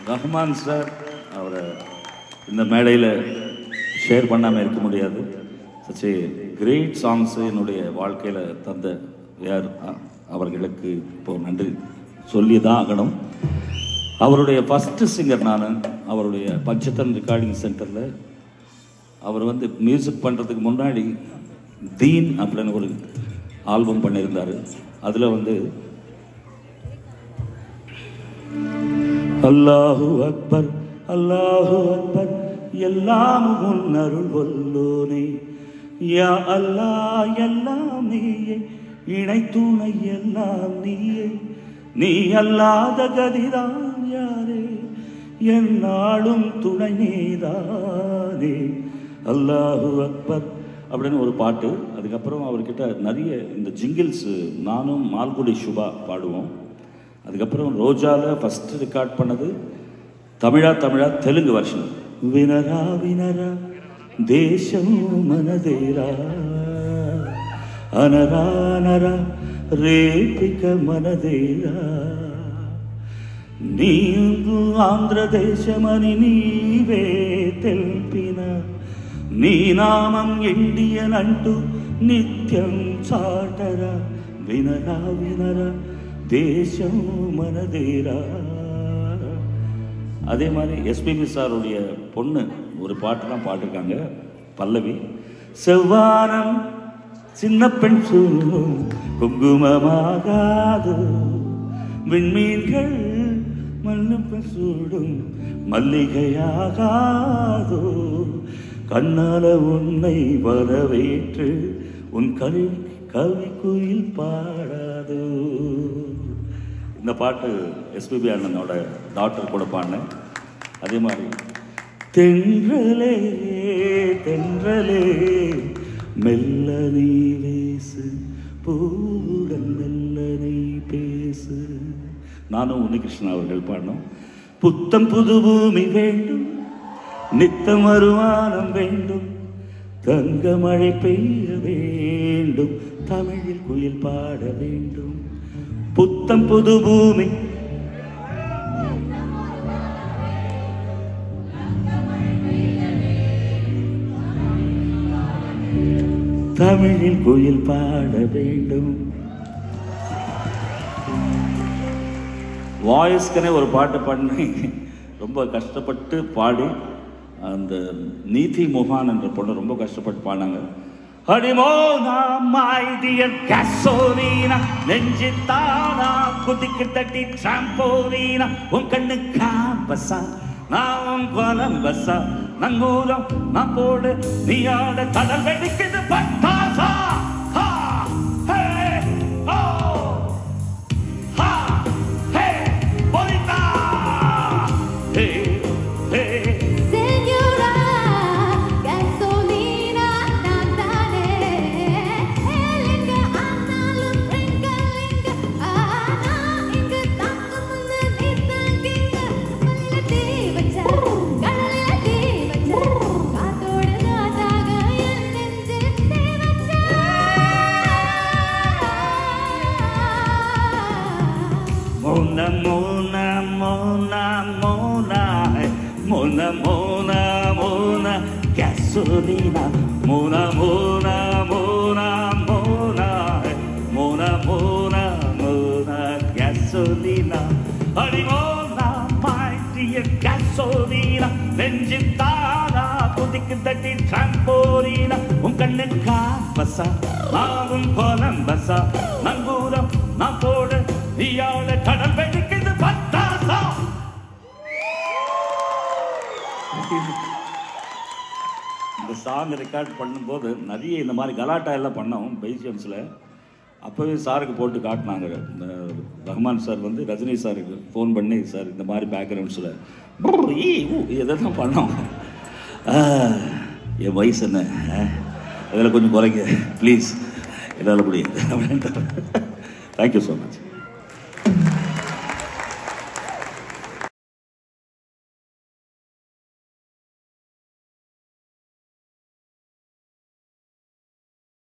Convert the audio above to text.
Rahman sir அவரை இந்த மேடையில் ஷேர் பண்ணாமல் இருக்க முடியாது சச் ஏ கிரேட் சாங்ஸ் என்னுடைய வாழ்க்கையில் தந்த யார் அ- அவர்களுக்கு இப்போ நன்றி சொல்லி தான் ஆகணும் அவருடைய ஃபஸ்ட்டு சிங்கர் நான் அவருடைய பஞ்சத்தன் ரெக்கார்டிங் சென்டரில் அவர் வந்து மியூசிக் பண்ணுறதுக்கு முன்னாடி தீன் அப்படின்னு ஒரு ஆல்பம் பண்ணியிருந்தார் அதில் வந்து அல்லாஹு அக்பர் அல்லாஹு அக்பர் எல்லாம் உன் அருள் வல்லோனே யா அல்லாஹ் எல்லாம் நீயே இணை துணை எல்லாம் நீயே நீ அல்லாத கதிதான் யாரே என் நாளும் துணை நீதானே அல்லாஹு அக்பர் அப்படின்னு ஒரு பாட்டு அதுக்கப்புறம் அவர்கிட்ட நிறைய இந்த ஜிங்கிள்ஸ் நானும் மால்குடி சுபா பாடுவோம் அதுக்கப்புறம் ரோஜாவில் ஃபஸ்ட்டு ரெக்கார்ட் பண்ணது தமிழா தமிழா தெலுங்கு வருஷன் வினரா வினரா தேசம் மனதேரா అనరా అనరా రేపిక మనదేరా నీవు ఆంధ్రదేశమని నీవే తెల్పిన నీ నామం ఇండియన్ అంటూ నిత్యం చాటరా వినరా వినరా దేశం మనదేరా அதே மாதிரி எஸ்பிபி சாருடைய பொண்ணு ஒரு பாட்டுலாம் பாட்டிருக்காங்க பல்லவி செவ்வானம் சின்ன பெண் சொல்லும் குங்குமமாகாது விண்மீன்கள் மண்ணு சூடும் மல்லிகையாகாதோ கண்ணால உன்னை வரவேற்று உன் கவி கவி குயில் பாடாதோ இந்த பாட்டு எஸ்பிபி அண்ணனோட டாக்டர் கூட பாடினேன் அதே மாதிரி தென்றலே தென்றலே மெல்ல நீ வீசு பூவுடன் மெல்ல நீ பேசு நானும் உன்னிகிருஷ்ணன் அவர்கள் பாடினோம் புத்தம் புது பூமி வேண்டும் நித்தம் வருமானம் வேண்டும் தங்க மழை பெய்ய வேண்டும் தமிழில் குயில் பாட வேண்டும் புத்தம் புது பூமி தமிழில் குயில் பாட வேண்டும் வாய்ஸ்க்குனே ஒரு பாட்டு பண்ணி ரொம்ப கஷ்டப்பட்டு பாடி அந்த நீதி மோகான் என்ற பொண்ணு ரொம்ப கஷ்டப்பட்டு பாடினாங்க அடிமோனா மைடியர் கசோரீனா நெஞ்சித்தானா குதிக்கு தட்டி டிராம்போரீனா உன் கண்ணு காம்பஸா நான் உன் கொலம்பஸா நங்கூரம் நான் போடு நீ ஆட கடல் வெடிக்குது பட்டாசா ஹா ஹே ஓ Ha! Hey! Bonita! Hey! Hey! Señora, gasolina nandane, elinga analum ringalinga, ana inga takkumunu nitanginga, மல்லட்டி வச்சா, கடல்ல தீ வச்சா, காத்தோடு காத்தாக என் நெஞ்சில் தீ வச்சா. Mona, Mona, Mona, Mona, Mona, Mona, Mona, gasolina. Mona, Mona, Mona, Mona, Mona, Mona, Mona, gasolina. Hadi Mona, my dear gasolina. நெஞ்சின் தானா குதிக்கு தட்டி டிராம்போரீனா உன் கண்ணு காம்பஸா நான் உன் கொலம்பஸா நங்கூரம் நான் போட நீயாள கடல் வெடிக்குது பத்தாசா இந்த சாங் ரெக்கார்ட் பண்ணும்போது நிறைய இந்த மாதிரி கலாட்டா எல்லாம் பண்ணோம் பெல்ஜியம்ஸில் அப்போவே சாருக்கு போட்டு காட்டினாங்க இந்த ரஹ்மான் சார் வந்து ரஜினி சாருக்கு ஃபோன் பண்ணி சார் இந்த மாதிரி பேக்ரவுண்ட்ஸில் இதெல்லாம் பண்ணோம் ஆ, என் வயசு என்ன அதில் கொஞ்சம் குறைங்க ப்ளீஸ் என்னால் முடியாது அப்படின்ட்டு தேங்க்யூ ஸோ மச்